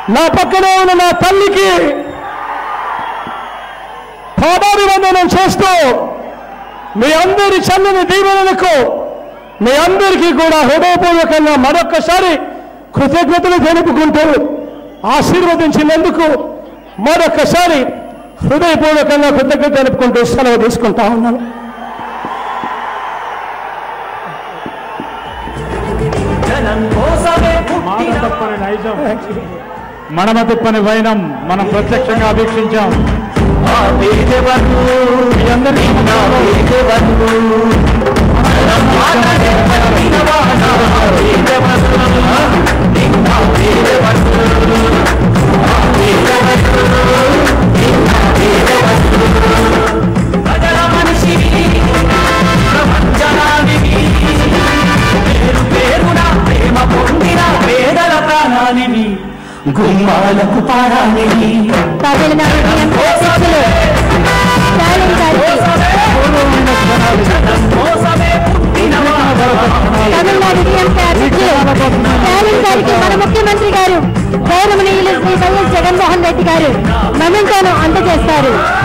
నా పక్కనే ఉన్న నా తల్లికి పాదాభివందనం చేస్తూ మీ అందరి చల్లని దీవెనలకు మీ అందరికీ కూడా హృదయపూర్వకంగా మరొక్కసారి కృతజ్ఞతలు తెలుపుకుంటూ ఆశీర్వదించినందుకు మరొక్కసారి హృదయపూర్వకంగా కృతజ్ఞత తెలుపుకుంటూ సెలవు తీసుకుంటా ఉన్నాను జనం కోసమే మాట పుట్టిన తప్పని నైజం మడమ తిప్పని వైనం మనం ప్రత్యక్షంగా వీక్షించాం ఆ పేదవను మీ అందరికీ నా పేదవను జనం మాటనే పట్టినవాడా పేదవను నిన్న పేదవను ఆ పేదవను నిన్న పేదవను ప్రజల మనిషి ప్రపంచనానికి పేరు పేరున ప్రేమ పొందిన పేదల ప్రాణానివి గుమ్మాలకు పారానివి తమిళనాడు ఎంపీ అధ్యక్షులు స్టాలిన్ గారికి తమిళనాడు డిఎంకే అధ్యక్షులు స్టాలిన్ గారికి మన ముఖ్యమంత్రి గారు గౌరవనీయులు శ్రీ వైఎస్ జగన్మోహన్ రెడ్డి గారు మెమెంటోను అందజేస్తారు